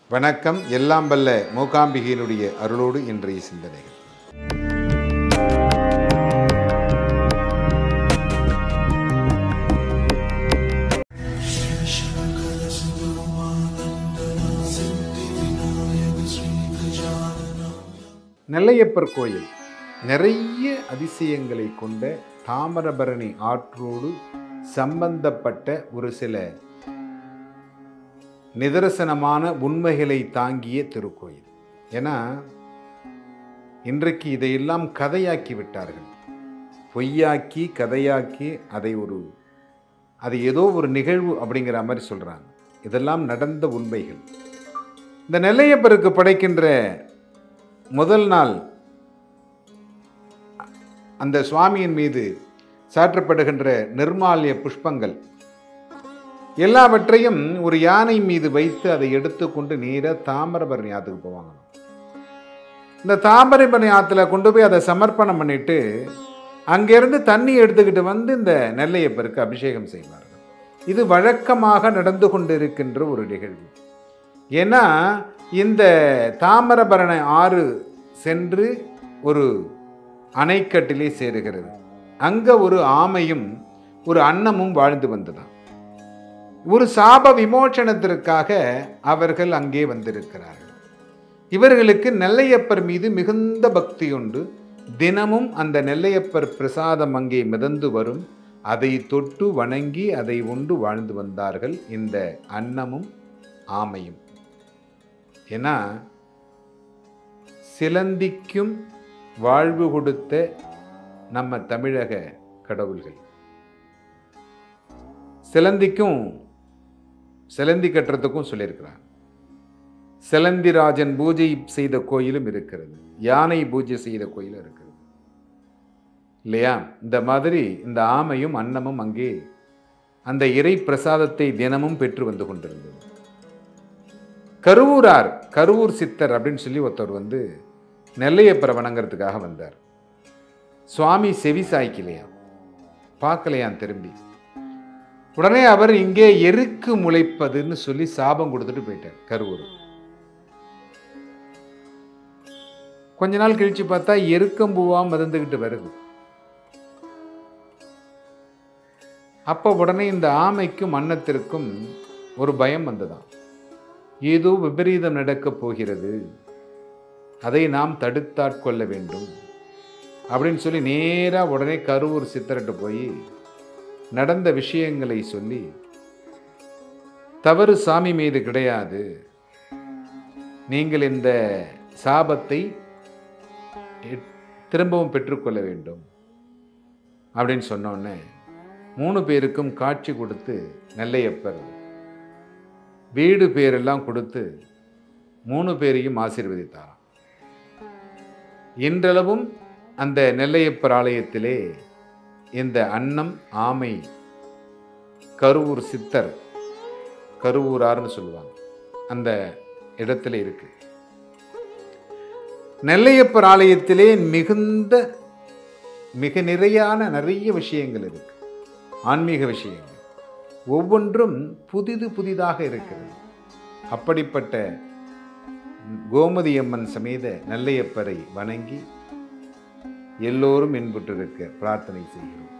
வணக்கம் எல்லாம் வல்ல மூகாம்பிகையினுடைய அருளோடு இன்றைய சிந்தனைகள் நெல்லையப்பர் கோயில் நிறைய அதிசயங்களை கொண்ட தாமிரபரணி ஆற்றோடு சம்பந்தப்பட்ட ஒரு சில நிதர்சனமான உண்மைகளை தாங்கிய திருக்கோயில் ஏன்னா இன்றைக்கு இதையெல்லாம் கதையாக்கி விட்டார்கள் பொய்யாக்கி கதையாக்கி அதை ஒரு அது ஏதோ ஒரு நிகழ்வு அப்படிங்கிற மாதிரி சொல்கிறாங்க இதெல்லாம் நடந்த உண்மைகள் இந்த நெல்லையப்பருக்கு படைக்கின்ற முதல் நாள் அந்த சுவாமியின் மீது சாற்றப்படுகின்ற நிர்மால்ய புஷ்பங்கள் எல்லாவற்றையும் ஒரு யானை மீது வைத்து அதை எடுத்துக்கொண்டு நேராக தாமிரபரணி ஆற்றுக்கு போவாங்க இந்த தாமிரபரணி ஆற்றுல கொண்டு போய் அதை சமர்ப்பணம் பண்ணிட்டு அங்கேருந்து தண்ணி எடுத்துக்கிட்டு வந்து இந்த நெல்லையப்பருக்கு அபிஷேகம் செய்வார்கள் இது வழக்கமாக நடந்து கொண்டிருக்கின்ற ஒரு நிகழ்வு ஏன்னா இந்த தாமிரபரண ஆறு சென்று ஒரு அணைக்கட்டிலே சேருகிறது அங்கே ஒரு ஆமையும் ஒரு அன்னமும் வாழ்ந்து வந்ததாம் ஒரு சாப விமோச்சனத்திற்காக அவர்கள் அங்கே வந்திருக்கிறார்கள் இவர்களுக்கு நெல்லையப்பர் மீது மிகுந்த பக்தி உண்டு தினமும் அந்த நெல்லையப்பர் பிரசாதம் அங்கே மிதந்து வரும் அதை தொட்டு வணங்கி அதை உண்டு வாழ்ந்து வந்தார்கள் இந்த அன்னமும் ஆமையும் ஏன்னா சிலந்திக்கும் வாழ்வு கொடுத்த நம்ம தமிழக கடவுள்கள் சிலந்திக்கும் சிலந்தி கட்டுறதுக்கும் சொல்லியிருக்கிறாங்க சிலந்திராஜன் பூஜை செய்த கோயிலும் இருக்கிறது யானை பூஜை செய்த கோயிலும் இருக்கிறது இல்லையா இந்த மாதிரி இந்த ஆமையும் அன்னமும் அங்கே அந்த இறை பிரசாதத்தை தினமும் பெற்று வந்து கொண்டிருந்தது கருவூரார் கருவூர் சித்தர் அப்படின்னு சொல்லி ஒருத்தர் வந்து நெல்லையப்பரை வணங்குறதுக்காக வந்தார் சுவாமி செவி சாய்க்கலையா பார்க்கலையாம் திரும்பி உடனே அவர் இங்கே எருக்கு முளைப்பதுன்னு சொல்லி சாபம் கொடுத்துட்டு போயிட்டார் கருவூர் கொஞ்ச நாள் கழிச்சு பார்த்தா எருக்கம்பூவா மதந்துக்கிட்டு வருது அப்போ உடனே இந்த ஆமைக்கும் அன்னத்திற்கும் ஒரு பயம் வந்ததாம் ஏதோ விபரீதம் நடக்கப் போகிறது அதை நாம் தடுத்தாட்கொள்ள வேண்டும் அப்படின்னு சொல்லி நேராக உடனே கருவூர் சித்தர்கிட்ட போய் நடந்த விஷயங்களை சொல்லி தவறு சாமி மீது கிடையாது நீங்கள் இந்த சாபத்தை எ- திரும்பவும் பெற்றுக்கொள்ள வேண்டும் அப்படின்னு சொன்னோடனே மூணு பேருக்கும் காட்சி கொடுத்து நெல்லையப்பர் வீடு பேரெல்லாம் கொடுத்து மூணு பேரையும் ஆசீர்வதித்தாராம் இன்றளவும் அந்த நெல்லையப்பர் ஆலயத்திலே இந்த அன்னம் ஆமை கருவூர் சித்தர் கருவூரார்னு சொல்லுவாங்க அந்த இடத்துல இருக்கு நெல்லையப்பர் ஆலயத்திலே மிகுந்த மிக நிறையான நிறைய விஷயங்கள் இருக்கு ஆன்மீக விஷயங்கள் ஒவ்வொன்றும் புதிது புதிதாக இருக்கிறது அப்படிப்பட்ட கோமதி அம்மன் சமேத நெல்லையப்பரை வணங்கி எல்லோரும் இன்புற்றிருக்க பிரார்த்தனை செய்கிறோம்